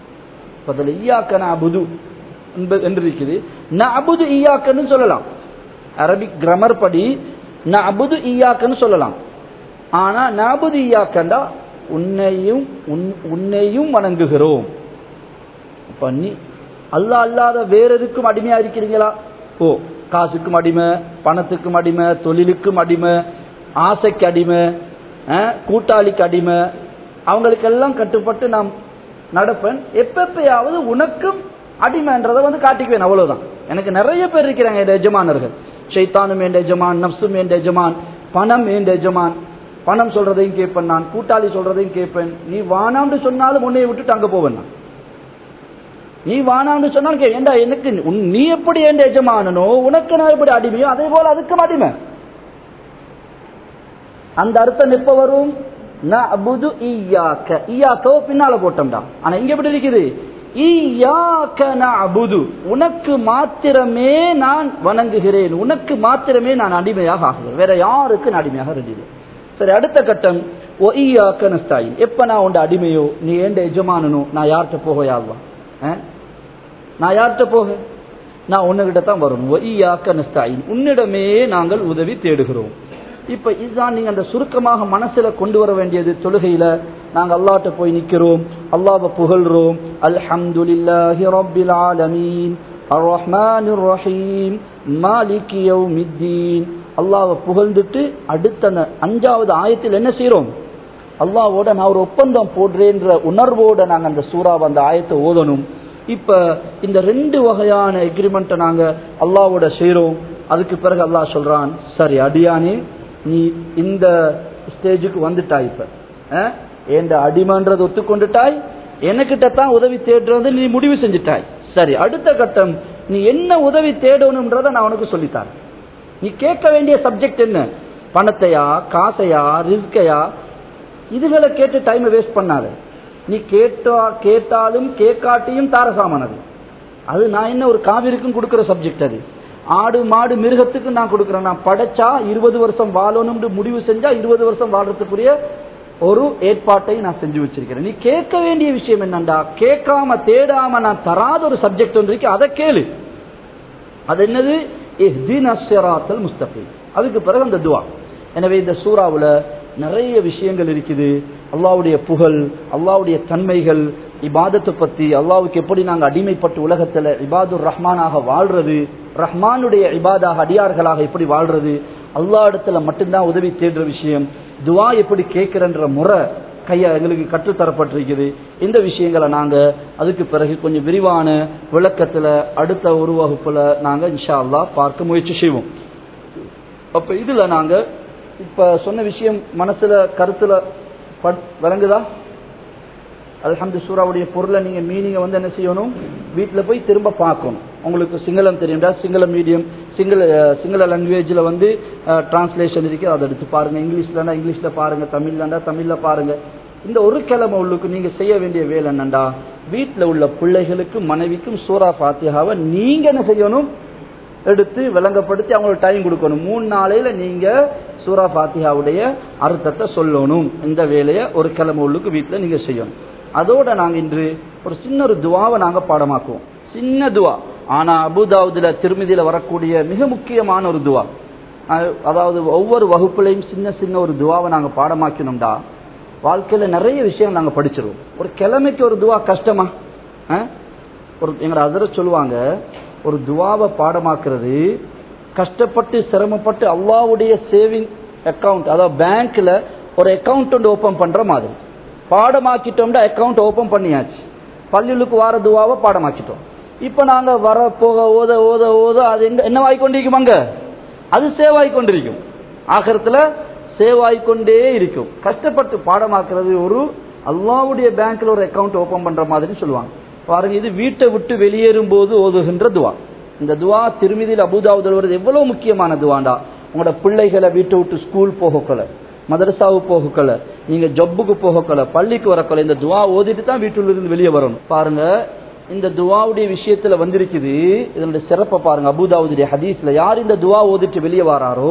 Speaker 1: பதில் ஈயாக்க அபுது என்று இருக்குது ந அபுது ஈயாக்கன்னு சொல்லலாம் அரபிக் கிராமர் படி ந அபுது ஈயாக்கன்னு சொல்லலாம் ஆனா நபுது ஈயாக்கண்டா உன்னையும் உன்னையும் வணங்குகிறோம் இப்ப நீ அல்லா அல்லாத வேறெதுக்கும் அடிமையா இருக்கிறீங்களா ஓ காசுக்கும் அடிமை பணத்துக்கும் அடிமை தொழிலுக்கும் அடிமை ஆசைக்கு அடிமை கூட்டாளிக்கு அடிமை அவங்களுக்கெல்லாம் கட்டுப்பட்டு நாம் நடப்பேன் எப்பப்பயாவது உனக்கும் அடிமைன்றதை வந்து காட்டிக்குவேன் அவ்வளவுதான் எனக்கு நிறைய பேர் இருக்கிறாங்க என் எஜமானர்கள் ஷைத்தானும் என் எஜமான் நப்சும் என் எஜமான் பணம் என் எஜமான் பணம் சொல்றதையும் கேட்பேன் நான் கூட்டாளி சொல்றதையும் கேட்பேன் நீ வானாம்னு சொன்னாலும் உன்னைய விட்டுட்டு அங்க போவேன் நான் நீ வானாம்னு சொன்னாலும் கே ஏண்டா எனக்கு நீ எப்படி என் எஜமானனோ உனக்கு நான் எப்படி அடிமையோ அதே போல அதுக்கும் அடிமை அந்த அர்த்தம் எப்ப வரும் நஅபுது ஈயாக்க ஈயாக்கோ பின்னால போட்டோம்டா ஆனா இங்க எப்படி இருக்குது ஈயாக்க நஅபுது உனக்கு மாத்திரமே நான் வணங்குகிறேன் உனக்கு மாத்திரமே நான் அடிமையாக ஆகுகிறேன் வேற யாருக்கு நான் அடிமையாக ரெடி சரி அடுத்த கட்டம் ஓ ஈயாக்க நஸ்தாயின் எப்ப நான் உண்ட அடிமையோ நீ ஏண்ட எஜமானனோ நான் யார்கிட்ட போக யாழ்வா நான் யார்கிட்ட போக நான் உன்னுகிட்ட தான் வரணும் ஓ ஈயாக்க நஸ்தாயின் உன்னிடமே நாங்கள் உதவி தேடுகிறோம் இப்ப இதுதான் நீங்க அந்த சுருக்கமாக மனசுல கொண்டு வர வேண்டியது தொழுகையில நாங்க அல்லாட்ட போய் நிக்கிறோம் அல்லாவை புகழ்றோம் அல்ஹம்துலில்லாஹி ரப்பில் ஆலமீன் அர்ரஹ்மான் ரஹீம் மாலிக் யௌமித்தீன் அல்லாவை புகழ்ந்துட்டு அடுத்த அந்த அஞ்சாவது ஆயத்தில் என்ன செய்யறோம் அல்லாவோட நான் ஒரு ஒப்பந்தம் போடுறேன்ற உணர்வோட நாங்க அந்த சூறாவை அந்த ஆயத்தை ஓதணும் இப்ப இந்த ரெண்டு வகையான எக்ரிமெண்ட்டை நாங்க அல்லாவோட செய்யறோம் அதுக்கு பிறகு அல்லாஹ் சொல்றான் சரி அடியானே நீ இந்த ஸ்டேஜுக்கு வந்துட்டாய் இப்ப அஹ், என்ற அடிமன்றது ஒத்துக்கொண்டுட்டாய் எனக்கிட்ட தான் உதவி தேடுறது நீ முடிவு செஞ்சுட்டாய் சரி அடுத்த கட்டம் நீ என்ன உதவி தேடணும்ன்றத நான் உனக்கு சொல்லித்தரேன் நீ கேட்க வேண்டிய சப்ஜெக்ட் என்ன பணத்தையா காசையா ரிஸ்கையா இதுகளை கேட்டு டைமை வேஸ்ட் பண்ணாத நீ கேட்டா கேட்டாலும் கேட்காட்டியும் தாரசாமானது அது நான் என்ன ஒரு காவிரிக்கும் கொடுக்கிற சப்ஜெக்ட் அது ஆடு மாடு மிருகத்துக்கு நான் கொடுக்கிறேன் நான் படைச்சா இருபது வருஷம் வாழணும்னு முடிவு செஞ்சா இருபது வருஷம் வாழ்றதுக்குரிய ஒரு ஏற்பாட்டை நான் செஞ்சு வச்சிருக்கிறேன் நீ கேட்க வேண்டிய விஷயம் என்னண்டா கேட்காம தேடாம நான் தராத ஒரு சப்ஜெக்ட் ஒன்று இருக்கு அதை கேளு அது என்னது இஹ்தின சிராத்தல் முஸ்தகீம் அதுக்கு பிறகு அந்த துவா எனவே இந்த சூறாவுல நிறைய விஷயங்கள் இருக்குது அல்லாவுடைய புகழ் அல்லாவுடைய தன்மைகள் இபாதத்தை பத்தி அல்லாவுக்கு எப்படி நாங்க அடிமைப்பட்டு உலகத்துல இபாதுர் ரஹ்மானாக வாழ்றது ரஹ்மானுடைய இபாதாக அடியார்களாக எப்படி வாழ்றது அல்லா இடத்துல மட்டும்தான் உதவி தேடுற விஷயம் துவா எப்படி கேட்கிறன்ற முறை கையா எங்களுக்கு கற்றுத்தரப்பட்டிருக்குது இந்த விஷயங்களை நாங்க அதுக்கு பிறகு கொஞ்சம் விரிவான விளக்கத்துல அடுத்த ஒரு வகுப்புல நாங்க இன்ஷா அல்லாஹ் பார்க்க முயற்சி செய்வோம் அப்ப இதுல நாங்க இப்ப சொன்ன விஷயம் மனசுல கருத்துல பட்- விளங்குதா அல்ஹம்து சூராவுடைய பொருளை நீங்க மீனிங்க வந்து என்ன செய்யணும் வீட்டுல போய் திரும்ப பார்க்கணும் உங்களுக்கு சிங்களம் தெரியும்டா சிங்கள மீடியம் சிங்கள அஹ், சிங்கள லாங்குவேஜ்ல வந்து டிரான்ஸ்லேஷன் இருக்கு அதை எடுத்து பாருங்க இங்கிலீஷ்லனா இங்கிலீஷ்ல பாருங்க தமிழ்லண்டா தமிழ்ல பாருங்க இந்த ஒரு கிழமை உள்ளுக்கு நீங்க செய்ய வேண்டிய வேலை என்னண்டா வீட்டுல உள்ள பிள்ளைகளுக்கும் மனைவிக்கும் சூரா ஃபாத்தியாவை நீங்க என்ன செய்யணும் எடுத்து விளங்கப்படுத்தி அவங்களுக்கு டைம் கொடுக்கணும் மூணு நாளையில நீங்க சூரா ஃபாத்தியாவுடைய அர்த்தத்தை சொல்லணும் இந்த வேலையை ஒரு கிழமை உள்ளுக்கு வீட்டுல நீங்க செய்யணும் அதோட நாங்க இன்று ஒரு சின்ன ஒரு துவாவை நாங்க பாடமாக்குவோம் சின்ன துவா ஆனா அபுதாவுதுல திருமதியில வரக்கூடிய மிக முக்கியமான ஒரு துவா அஹ் அதாவது ஒவ்வொரு வகுப்புலையும் சின்ன சின்ன ஒரு துவாவை நாங்க பாடமாக்கணும்டா வாழ்க்கையில நிறைய விஷயம் நாங்க படிச்சிருவோம் ஒரு கிழமைக்கு ஒரு துவா கஷ்டமா அஹ்? ஒரு எங்க அதர சொல்லுவாங்க ஒரு துவாவை பாடமாக்குறது கஷ்டப்பட்டு சிரமப்பட்டு அல்லாவுடைய சேவிங் அக்கவுண்ட் அதாவது பேங்க்ல ஒரு அக்கவுண்ட் ஒன்று ஓபன் பண்ற மாதிரி பாடமாக்கிட்டோம்னா அக்கவுண்ட் ஓபன் பண்ணியாச்சு பள்ளிகளுக்கு வார துவாவை பாடமாக்கிட்டோம் இப்ப நாங்க வர போக ஓத ஓத ஓத அது எங்க என்னவாய் கொண்டிருக்கும் அங்க அது சேவாய் கொண்டிருக்கும் ஆகரத்துல சேவாய் கொண்டே இருக்கும் கஷ்டப்பட்டு பாடமாக்குறது ஒரு அல்லாவுடைய பேங்க்ல ஒரு அக்கவுண்ட் ஓபன் பண்ற மாதிரி சொல்லுவாங்க பாருங்க இது வீட்டை விட்டு வெளியேறும் போது ஓதுகின்ற துவா இந்த துவா திருமதியில் அபுதாவுதல் வருது எவ்வளவு முக்கியமான துவாண்டா உங்களோட பிள்ளைகளை வீட்டை விட்டு ஸ்கூல் போகக்கல மதரசாவுக்கு போகக்கல நீங்க ஜப்புக்கு போகக்கல பள்ளிக்கு வரக்கல இந்த துவா ஓதிட்டு தான் வீட்டுல இருந்து வெளியே வரணும் பாருங்க இந்த துவாவுடைய விஷயத்துல வந்திருக்குது இதனுடைய சிறப்பை பாருங்க அபுதாவுடைய ஹதீஸ்ல யார் இந்த துவா ஓதிட்டு வெளியே வராரோ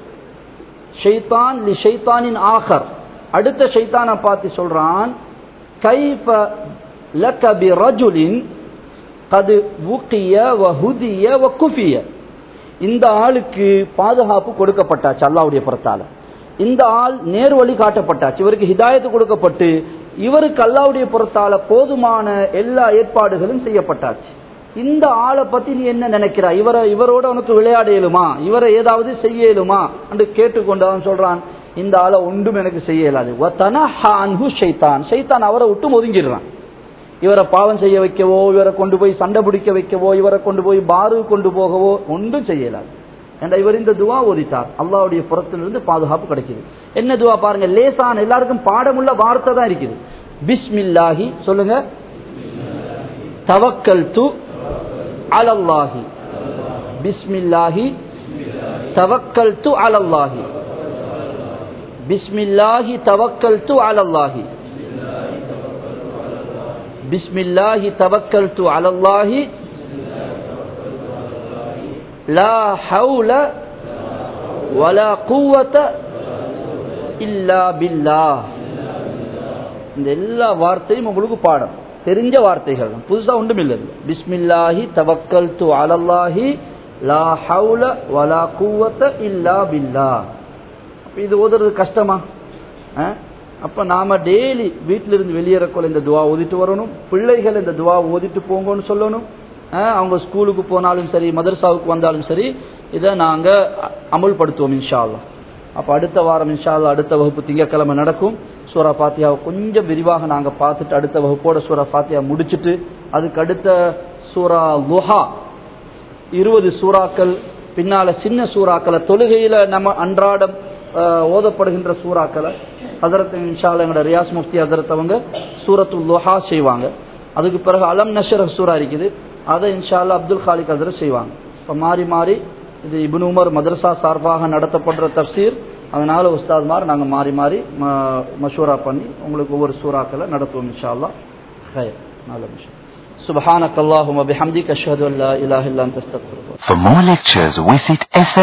Speaker 1: ஷைத்தான் லி ஷைத்தானின் ஆகர் அடுத்த ஷைத்தானை பார்த்து சொல்றான் கைஃப லக பி ரஜுலின் கது உக்கிய வ ஹுதிய வ குஃபிய இந்த ஆளுக்கு பாதுகாப்பு கொடுக்கப்பட்டாச்சு அல்லாவுடைய புறத்தால இந்த ஆள் நேர்வழி காட்டப்பட்டாச்சு இவருக்கு ஹிதாயத்து கொடுக்கப்பட்டு இவருக்கு அல்லாவுடைய புறத்தால போதுமான எல்லா ஏற்பாடுகளும் செய்யப்பட்டாச்சு இந்த ஆளை பத்தி நீ என்ன நினைக்கிறா இவரை இவரோட உனக்கு விளையாட இயலுமா இவரை ஏதாவது செய்ய இயலுமா என்று கேட்டுக்கொண்டு அவன் சொல்றான் இந்த ஆளை ஒன்றும் எனக்கு செய்ய இயலாது வத்தனஹான்ஹு ஷைத்தான் ஷைத்தான் அவரை விட்டு ஒதுங்கிடுறான் இவரை பாவம் செய்ய வைக்கவோ இவரை கொண்டு போய் சண்டை பிடிக்க வைக்கவோ இவரை கொண்டு போய் பாரு கொண்டு போகவோ ஒன்றும் செய்யலாது என்ற இவர் இந்த துவா ஓதித்தார் அல்லாவுடைய புறத்திலிருந்து பாதுகாப்பு கிடைக்குது என்ன துவா பாருங்க லேசான எல்லாருக்கும் பாடமுள்ள வார்த்தை தான் இருக்குது பிஸ்மில்லாஹி சொல்லுங்க தவக்கல் து அலல்லாஹி பிஸ்மில்லாஹி தவக்கல் து அலல்லாஹி பிஸ்மில்லாஹி தவக்கல் து அலல்லாஹி بسم الله توكلت على الله لا حول ولا قوة إلا بالله இந்த எல்லா வார்த்தையும் உங்களுக்கு பாடம் தெரிஞ்ச வார்த்தைகள் தான். புதுசா ஒன்றும் இல்லை பிஸ்மில்லாஹி தவக்கல் து அலல்லாஹி லா ஹவுல வலா குவத்த இல்லா பில்லா அப்ப இது ஓதுறது கஷ்டமா ஆ? அப்ப நாம டெய்லி வீட்டில இருந்து வெளியேறக்குள்ள இந்த துவா ஓதிட்டு வரணும் பிள்ளைகள் இந்த துவா ஓதிட்டு போங்கன்னு சொல்லணும் அஹ் அவங்க ஸ்கூலுக்கு போனாலும் சரி மதரசாவுக்கு வந்தாலும் சரி இதை நாங்க அ- அமுல்படுத்துவோம் இன்ஷா அல்லாஹ் அப்ப அடுத்த வாரம் இன்ஷா அல்லாஹ் அடுத்த வகுப்பு திங்கட்கிழமை நடக்கும் சூரா பாத்தியாவை கொஞ்சம் விரிவாக நாங்க பார்த்துட்டு அடுத்த வகுப்போட சூரா பாத்தியா முடிச்சிட்டு அதுக்கு அடுத்த சூரா லுஹா இருபது சூறாக்கள் பின்னால சின்ன சூறாக்களை தொழுகையில நம்ம அன்றாடம் அஹ், ஓதப்படுகின்ற சூறாக்களை ஹதரத் இன்ஷால்ல எங்களோட ரியாஸ் முஃப்தி ஹதரத் அவங்க சூரத்துல் லுஹா செய்வாங்க அதுக்கு பிறகு அலம் நஷர் சூரா இருக்குது அதை இன்ஷால்லா அப்துல் காலிக் ஹதரத் செய்வாங்க இப்போ மாறி மாறி இது இப்னு உமர் மதரசா சார்பாக நடத்தப்படுற தப்சீர் அதனால உஸ்தாத்மார் நாங்கள் மாறி மாறி ம- மஷூரா பண்ணி உங்களுக்கு ஒவ்வொரு சூறாக்களை நடத்துவோம் இன்ஷா அல்லாஹ் ஹைர் நல்ல விஷயம் سبحانك اللهم وبحمدك اشهد ان لا اله الا انت استغفرك
Speaker 2: For more lectures, visit